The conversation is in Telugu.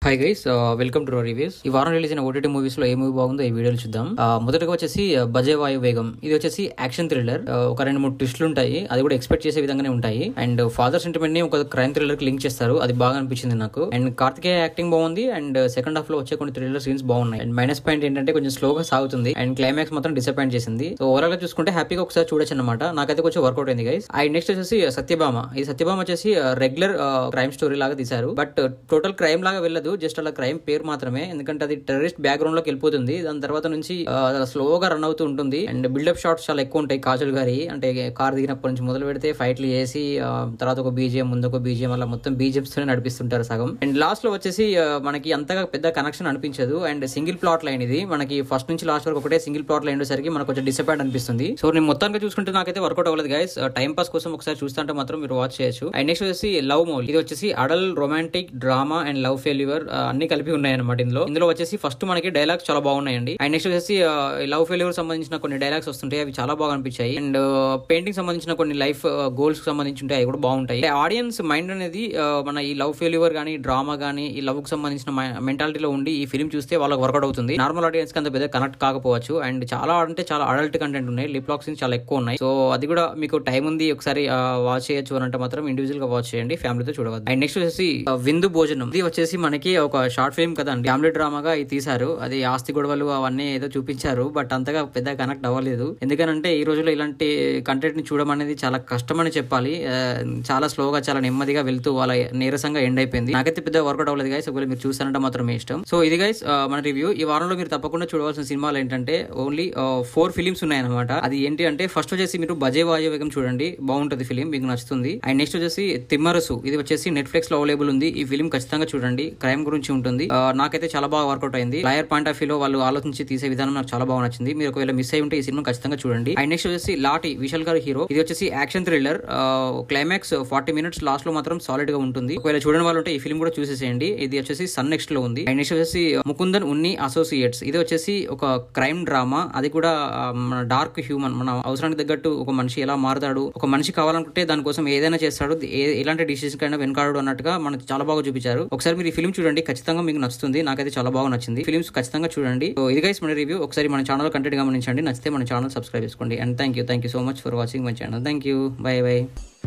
hi guys welcome to reviews ఈ వారం రిలీజ్ అయిన ఓటీటీ మూవీస్ లో ఏ మూవీ బాగుందో ఈ వీడియోలు చూద్దాం ఆ, మొదటగా వచ్చేసి ఆ, బజే వాయు వేగం ఇది వచ్చేసి యాక్షన్ థ్రిల్లర్ ఒక రెండు మూడు ట్విస్టులు ఉంటాయి అది కూడా ఎక్స్పెక్ట్ చేసే విధంగానే ఉంటాయి అండ్ ఫాదర్ సెంటిమెంట్ ని ఒక క్రైమ్ థ్రిల్లర్ కి లింక్ చేస్తారు అది బాగా అనిపించింది నాకు అండ్ కార్తికేయ యాక్టింగ్ బాగుంది అండ్ సెకండ్ హాఫ్ లో వచ్చే కొన్ని థ్రిల్లర్ సీన్స్ బాగున్నాయి అండ్ మైనస్ పాయింట్ ఏంటంటే కొంచెం స్లోగా సాగుతుంది అండ్ క్లైమాక్స్ మాత్రం డిసప్పాయింట్ చేసింది సో ఓవరాల్ గా చూసుకుంటే హ్యాపీగా ఒకసారి చూడొచ్చు అనమాట నాకైతే కొంచెం వర్కౌట్ అయింది గైస్ అండ్ నెక్స్ట్ వచ్చేసి సత్యభామ ఈ సత్యభామ వచ్చేసి రెగ్యులర్ క్రైమ్ స్టోరీ లాగా తీశారు బట్ టోటల్ క్రైమ్ లాగా వెళ్ళదు జస్ట్ అలా క్రైమ్ పేరు మాత్రమే ఎందుకంటే అది టెర్రరిస్ట్ బ్యాక్గ్రౌండ్ లోకి వెళ్ళిపోతుంది దాని తర్వాత నుంచి స్లోగా రన్ అవుతూ ఉంటుంది అండ్ బిల్డప్ షాట్స్ చాలా ఎక్కువ ఉంటాయి కాజల్ గారి అంటే కార్ దిగినప్పటి నుంచి మొదలు పెడితే ఫైట్లు చేసి ఆ, తర్వాత ఒక బీజిఎం ముందు ఒక బీజిఎం అలా మొత్తం బీజిఎంస్ తోనే నడిపిస్తుంటారు సగం అండ్ లాస్ట్ లో వచ్చేసి ఆ, మనకి అంతగా పెద్ద కనెక్షన్ అనిపించదు అండ్ సింగిల్ ప్లాట్ లైన్ ఇది మనకి ఫస్ట్ నుంచి లాస్ట్ వరకు ఒకటే సింగిల్ ప్లాట్ లైన్ ఉండేసరికి మనకు కొంచెం డిసప్పాయింట్ అనిపిస్తుంది సో నేను మొత్తానికి చూసుకుంటే నాకైతే వర్కౌట్ అవ్వలేదు గైస్ టైం పాస్ కోసం ఒకసారి చూస్తుంటే మాత్రం మీరు వాచ్ చేయొచ్చు అండ్ నెక్స్ట్ వచ్చేసి లవ్ మోల్ ఇది వచ్చేసి adult romantic drama and love failure అన్ని కలిపి ఉన్నాయి అనమాట ఇందులో ఇందులో వచ్చేసి ఫస్ట్ మనకి డైలాగ్స్ చాలా బాగున్నాయండి అండ్ నెక్స్ట్ వచ్చేసి లవ్ ఫెయిల్యూర్ సంబంధించిన కొన్ని డైలాగ్స్ వస్తుంటాయి అవి చాలా బాగా అనిపించాయి అండ్ పెయింటింగ్ సంబంధించిన కొన్ని లైఫ్ గోల్స్ సంబంధించి ఉంటాయి అవి కూడా బాగుంటాయి ఆడియన్స్ మైండ్ అనేది ఆ, మన ఈ లవ్ ఫెయిల్యూర్ కానీ డ్రామా కానీ ఈ లవ్ కు సంబంధించిన మెంటాలిటీలో ఉండి ఈ ఫిల్మ్ చూస్తే వాళ్ళకి వర్కౌట్ అవుతుంది నార్మల్ ఆడియన్స్ కి అంత పెద్ద కనెక్ట్ కాకపోవచ్చు అండ్ చాలా అంటే చాలా అడల్ట్ కంటెంట్ ఉన్నాయి లిప్ లాక్ సీన్స్ చాలా ఎక్కువ ఉన్నాయి సో అది కూడా మీకు టైం ఉంది ఒకసారి వాచ్ చేయొచ్చు అని అంటే మాత్రం ఇండివిజువల్ గా వాచ్ చేయండి ఫ్యామిలీతో చూడవద్దు అండ్ నెక్స్ట్ వచ్చేసి ఆ, విందు భోజనం ఇది వచ్చేసి మనకి ఒక షార్ట్ ఫిల్మ్ కదండి ఫ్యామిలీ డ్రామాగా ఇది తీశారు అది ఆస్తి గొడవలు అవన్నీ ఏదో చూపించారు బట్ అంతగా పెద్ద కనెక్ట్ అవ్వలేదు ఎందుకనంటే ఈ రోజుల్లో ఇలాంటి కంటెంట్ ని చూడడం అనేది చాలా కష్టమని చెప్పాలి ఆ, చాలా స్లోగా చాలా నెమ్మదిగా వెళ్తూ వాళ్ళ నీరసంగా ఎండ్ అయిపోయింది నాకైతే పెద్ద వర్కౌట్ అవ్వలేదు గైస్ ఒకవేళ మీరు చూస్తారంటే మాత్రం మీ ఇష్టం సో ఇది గైస్ మన రివ్యూ ఈ వారంలో మీరు తప్పకుండా చూడవలసిన సినిమాలు ఏంటంటే ఓన్లీ ఫోర్ ఫిలిమ్స్ ఉన్నాయన్నమాట అది ఏంటి అంటే ఫస్ట్ వచ్చేసి మీరు బజే వాయువేగం చూడండి బాగుంటుంది ఫిలిం మీకు నచ్చుతుంది అండ్ నెక్స్ట్ వచ్చేసి తిమ్మరసు ఇది వచ్చేసి నెట్ఫ్లిక్స్ లో అవైలబుల్ ఉంది ఈ ఫిలిం ఖచ్చితంగా చూడండి క్రైమ్ గురించి ఉంటుంది ఆ, నాకైతే చాలా బాగా వర్కౌట్ అయింది లాయర్ పాయింట్ ఆఫ్ వ్యూ లో వాళ్ళు ఆలోచించి తీసే విధానం నాకు చాలా బాగా నచ్చింది మీరు ఒకవేళ మిస్ అయి ఉంటే ఈ సినిమా ఖచ్చితంగా చూడండి అండ్ నెక్స్ట్ వచ్చేసి లాటి విశాల్ గారు హీరో ఇది వచ్చేసి action thriller climax forty minutes last లో మాత్రం సాలిడ్ గా ఉంటుంది ఒకవేళ చూడని వాళ్ళు ఉంటే ఈ ఫిల్మ్ కూడా చూసేసేయండి ఇది వచ్చేసి సన్ నెక్స్ట్ లో ఉంది అండ్ నెక్స్ట్ వచ్చేసి ముకుందన్ ఉన్ని అసోసియేట్స్ ఇది వచ్చేసి ఒక క్రైమ్ డ్రామా అది కూడా డార్క్ హ్యూమన్ మన అవసరానికి తగ్గట్టు ఒక మనిషి ఎలా మారుతాడు ఒక మనిషి కావాలనుకుంటే దానికోసం ఏదైనా చేస్తాడు ఏ- ఎలాంటి డిసిషన్ కైనా వెనకాడు అన్నట్టుగా మనకు చాలా బాగా చూపించారు ఒకసారి మీరు ఈ ఫిల్మ్ చూడండి ఖచ్చితంగా మీకు నచ్చుతుంది నాకైతే చాలా బాగా నచ్చింది ఫిల్మ్స్ ఖచ్చితంగా చూడండి సో ఇది గైస్ మన రివ్యూ ఒకసారి మన ఛానల్ కంటెంట్ గమనించండి నచ్చితే మన ఛానల్ సబ్స్క్రైబ్ చేసుకోండి and thank you thank you so much for watching my channel thank you bye by